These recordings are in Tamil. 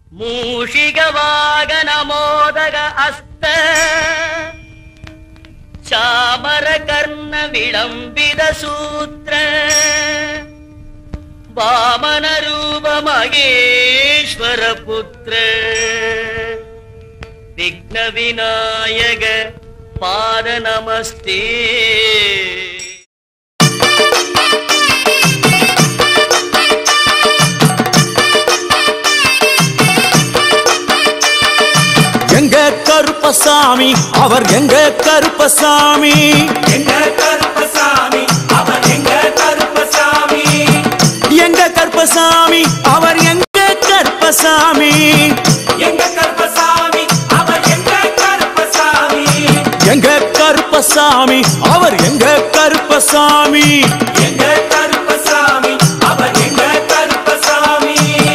ಮೂಷಿಕ ವಾಗನ ಮೋದಗ ಅಸ್ತ ಚಾಮರ ಕರ್ಣ ವಿಳಂಬಿದ ಸೂತ್ರ ವಾಮನ ರೂಪ ಮಗೇಶ್ವರ ಪುತ್ರ ವಿಘ್ನ ವಿನಾಯಕ ಪಾದ ನಮಸ್ತೆ எங்க கருப்பசாமி அவர் எங்க கருப்பசாமி எங்க கருப்பசாமி அவன் எங்க கருப்பசாமி எங்க கருப்பசாமி அவர் எங்க கருப்பசாமி எங்க கருப்பசாமி அவன் எங்க கருப்பசாமி எங்க கருப்பசாமி அவர் எங்க கருப்பசாமி எங்க கருப்பசாமி அவன் எங்க கருப்பசாமி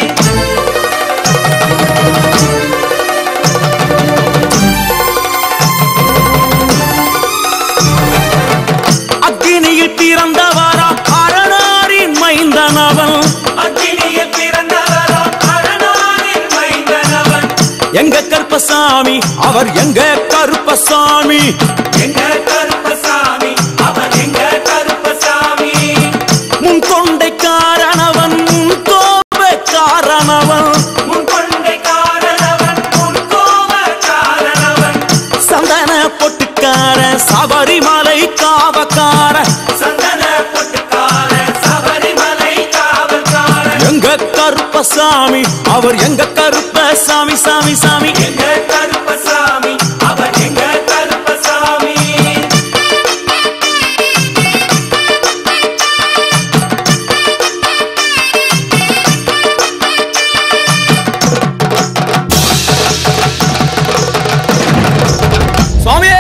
அக்கினியில் பிறந்தவரா அரணாரின் மைந்தனவன் அக்கினியில் பிறந்தவராம் அரணாரின் மைந்தனவன் எங்க கருப்பசாமி அவர் எங்க கருப்பசாமி எங்க கருப்பசாமி அவன் எங்க கருப்பசாமி முன் கொண்டைக்காரனவன் முன் கோபக்காரனவன் முன் கொண்டை காரணவன் முன் கோப காரணவன் சந்தன பொட்டுக்கார சபரிமலை காவக்கார சந்தன பொட்டுக்கார சபரிமலை காவல்காரன் எங்க கருப்பசாமி அவர் எங்க கருப்பசாமி சாமி சாமி எங்க கருப்பசாமி அவன் எங்க கருப்பசாமி சுவாமியே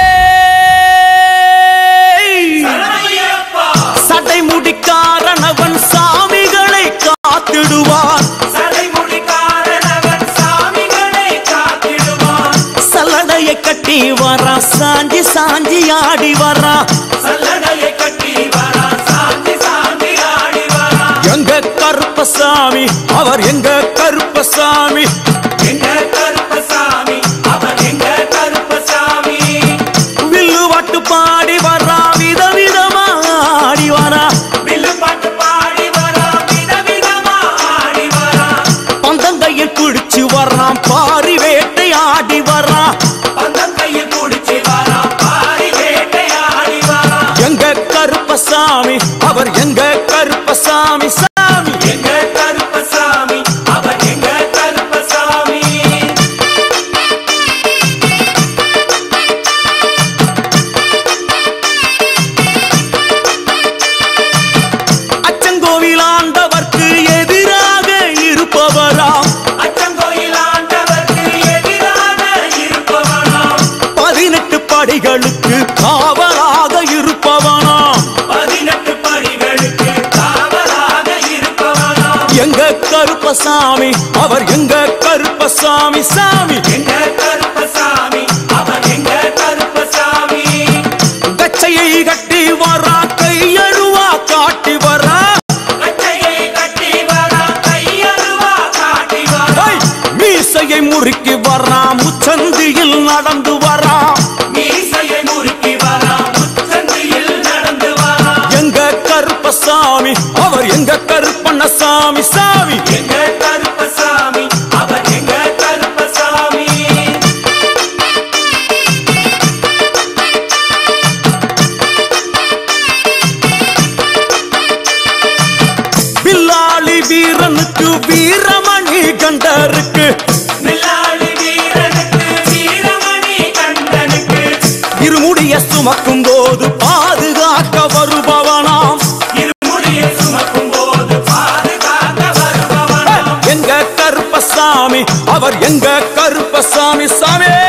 சரணமையப்பா சட்டை முடிக்காரனவன் சாமிகளை காத்திடுவான் சடைமுடி காரணவன் சாமிகளை காத்திடுவான் சல்லடையை கட்டி வரா சாஞ்சி சாஞ்சி ஆடி வரா சல்லடையை கட்டி வரா சாந்தி சாந்தி ஆடி வரா எங்க கருப்பசாமி அவர் எங்க கருப்பசாமி எங்க கருப்பசாமி அவன் எங்க கருப்பசாமி வில்லு வாட்டு பாடி வரா விதவிதமா ஆடி வரா வில்லு பாட்டு பாடி வரா விதவிதமா ஆடி வரா பந்தங்கையில் குடிச்சு வர்றான் பாரி வேட்டை ஆடி வர்றான் பந்தம் கையில் குடிச்சு வரா பாரி வேட்டையாடி வரா எங்க கருப்பசாமி அவர் எங்க கருப்பசாமி சாமி எங்க கருப்பசாமி அவன் எங்க கருப்பசாமி அச்சங்கோவில் ஆண்டவர்க்கு எதிராக இருப்பவராம் அச்சங்கோயில் ஆண்டவர்க்கு எதிராக இருப்பவனாம் பதினெட்டு படிகளுக்கு காவலாக இருப்பவனாம் பதினெட்டு படிகளுக்கு காவலாக இருப்பவனாம் எங்க கருப்பசாமி அவர் எங்க கருப்பசாமி சாமி எங்க கருப்பசாமி அவன் எங்க கருப்பசாமி கச்சையை கட்டி வரா கையழுவா காட்டி வரா கட்டையை கட்டி வரா கையருவா காட்டி வரா ஐ! மீசையை முறுக்கி வரா முச்சந்தியில் நடந்து வரா மீசையை முறுக்கி வரா முச்சந்தியில் நடந்து வரா எங்க கருப்பசாமி அவர் எங்க கருப்பண்ணசாமி சாமி எங்க கருப்பசாமி அவன் எங்க கருப்பசாமி வில்லாளி வீரனுக்கு வீரமணி கண்டருக்கு மில்லாளி வீரனுக்கு வீரமணி கண்டனுக்கு இருமுடிய சுமக்கும் போது பாதுகாக்க வருபவனாம் இருமுடியை சுமக்கும் போது பாதுகாக்க வருபவனாம் எங்க கருப்பசாமி அவர் எங்க கருப்பசாமி சாமி